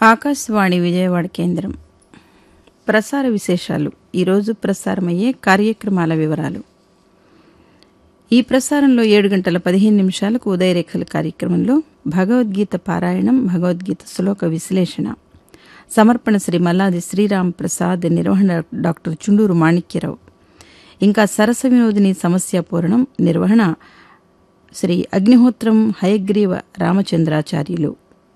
ఆకాశవాణి విజయవాడ కేంద్రం ప్రసార విశేషాలు ఈరోజు ప్రసారమయ్యే కార్యక్రమాల వివరాలు ఈ ప్రసారంలో ఏడు గంటల పదిహేను నిమిషాలకు ఉదయరేఖల కార్యక్రమంలో భగవద్గీత పారాయణం భగవద్గీత శ్లోక విశ్లేషణ సమర్పణ శ్రీ మల్లాది శ్రీరామ్ ప్రసాద్ నిర్వహణ డాక్టర్ చుండూరు మాణిక్యరావు ఇంకా సరస వినోదిని సమస్య పూరణం నిర్వహణ శ్రీ అగ్నిహోత్రం హయగ్రీవ రామచంద్రాచార్యులు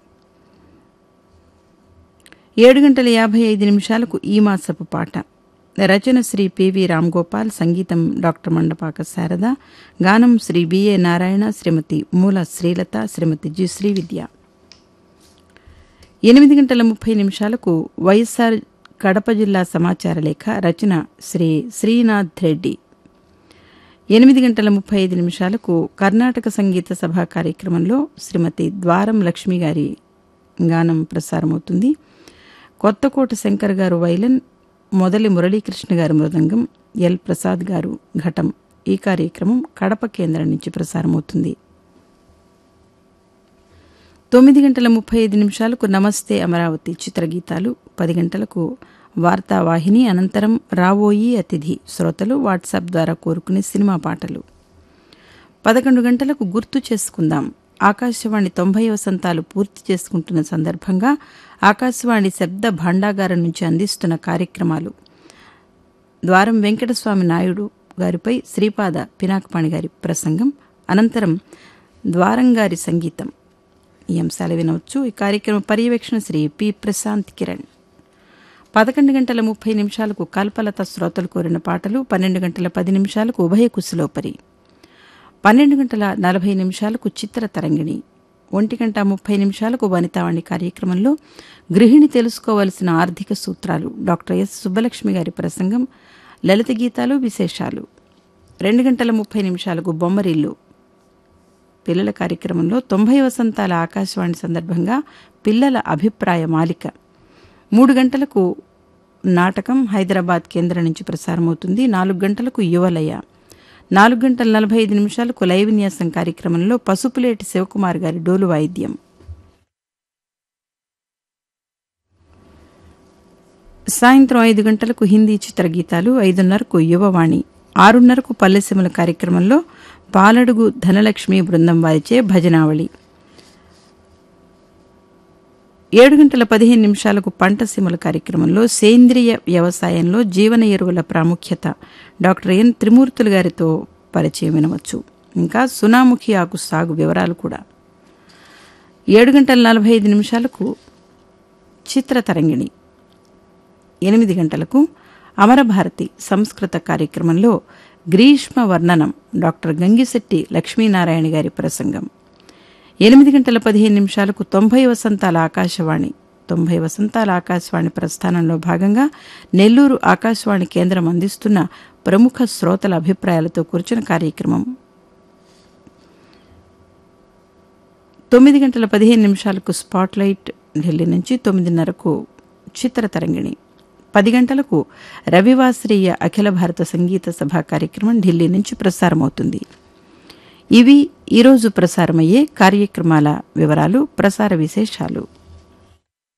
ఏడు గంటల యాభై ఐదు నిమిషాలకు ఈ మాసపు పాట రచన శ్రీ పివి రామ్గోపాల్ సంగీతం డాక్టర్ మండపాక శారద గానం శ్రీ బిఏ నారాయణ శ్రీమతి మూల శ్రీలత శ్రీమతి జి శ్రీవిద్య ఎనిమిది గంటల ముప్పై నిమిషాలకు వైఎస్ఆర్ కడప జిల్లా సమాచార లేఖ రచన శ్రీ శ్రీనాథ్ రెడ్డి ఎనిమిది గంటల ముప్పై ఐదు నిమిషాలకు కర్ణాటక సంగీత సభ కార్యక్రమంలో శ్రీమతి ద్వారం లక్ష్మి గారి గానం ప్రసారమవుతుంది కొత్తకోట శంకర్ గారు వైలన్ మొదలి మురళీకృష్ణ గారు మృదంగం ఎల్ ప్రసాద్ గారు ఘటం ఈ కార్యక్రమం కడప కేంద్రం నుంచి ప్రసారమవుతుంది తొమ్మిది గంటల ముప్పై ఐదు నిమిషాలకు నమస్తే అమరావతి చిత్రగీతాలు పది గంటలకు వార్తావాహిని అనంతరం రావోయి అతిథి శ్రోతలు వాట్సాప్ ద్వారా కోరుకునే సినిమా పాటలు పదకొండు గంటలకు గుర్తు చేసుకుందాం ఆకాశవాణి తొంభై వసంతాలు పూర్తి చేసుకుంటున్న సందర్భంగా ఆకాశవాణి శబ్ద భాండాగారం నుంచి అందిస్తున్న కార్యక్రమాలు ద్వారం వెంకటస్వామి నాయుడు గారిపై శ్రీపాద పినాకపాణి గారి ప్రసంగం అనంతరం ద్వారం గారి సంగీతం ఈ అంశాలు వినవచ్చు ఈ కార్యక్రమం పర్యవేక్షణ శ్రీ పి ప్రశాంత్ కిరణ్ పదకొండు గంటల ముప్పై నిమిషాలకు కల్పలత శ్రోతలు కోరిన పాటలు పన్నెండు గంటల పది నిమిషాలకు ఉభయ కుశలోపరి పన్నెండు గంటల నలభై నిమిషాలకు చిత్ర తరంగిణి ఒంటి గంట ముప్పై నిమిషాలకు వనితావాణి కార్యక్రమంలో గృహిణి తెలుసుకోవలసిన ఆర్థిక సూత్రాలు డాక్టర్ ఎస్ సుబ్బలక్ష్మి గారి ప్రసంగం లలిత గీతాలు విశేషాలు రెండు గంటల ముప్పై నిమిషాలకు బొమ్మరిల్లు పిల్లల కార్యక్రమంలో తొంభై వసంతాల ఆకాశవాణి సందర్భంగా పిల్లల అభిప్రాయ మాలిక మూడు గంటలకు నాటకం హైదరాబాద్ కేంద్రం నుంచి ప్రసారమవుతుంది నాలుగు గంటలకు యువలయ నాలుగు గంటల నలభై ఐదు నిమిషాలకు లైవ్ విన్యాసం కార్యక్రమంలో పసుపులేటి శివకుమార్ గారి డోలు వాయిద్యం సాయంత్రం ఐదు గంటలకు హిందీ చిత్రగీతాలు ఐదున్నరకు యువవాణి ఆరున్నరకు పల్లెసీమల కార్యక్రమంలో పాలడుగు ధనలక్ష్మి బృందం వారిచే భజనావళి ఏడు గంటల పదిహేను నిమిషాలకు పంట సీమల కార్యక్రమంలో సేంద్రియ వ్యవసాయంలో జీవన ఎరువుల ప్రాముఖ్యత డాక్టర్ ఎన్ త్రిమూర్తులు గారితో పరిచయం వినవచ్చు ఇంకా సునాముఖి ఆకు సాగు వివరాలు కూడా ఏడు గంటల నలభై ఐదు నిమిషాలకు చిత్రతరంగిణి ఎనిమిది గంటలకు అమరభారతి సంస్కృత కార్యక్రమంలో గ్రీష్మ వర్ణనం డాక్టర్ గంగిశెట్టి లక్ష్మీనారాయణ గారి ప్రసంగం ఎనిమిది గంటల పదిహేను నిమిషాలకు తొంభై వసంతాల ఆకాశవాణి తొంభై వసంతాల ఆకాశవాణి ప్రస్థానంలో భాగంగా నెల్లూరు ఆకాశవాణి కేంద్రం అందిస్తున్న ప్రముఖ శ్రోతల అభిప్రాయాలతో కూర్చున్న కార్యక్రమం తొమ్మిది గంటల పదిహేను నిమిషాలకు స్పాట్లైట్ ఢిల్లీ నుంచి తొమ్మిదిన్నరకు చిత్రతరంగిణి పది గంటలకు రవివాసరీయ అఖిల భారత సంగీత సభ కార్యక్రమం ఢిల్లీ నుంచి ప్రసారమవుతుంది ఇవి ఈరోజు ప్రసారమయ్యే కార్యక్రమాల వివరాలు ప్రసార విశేషాలు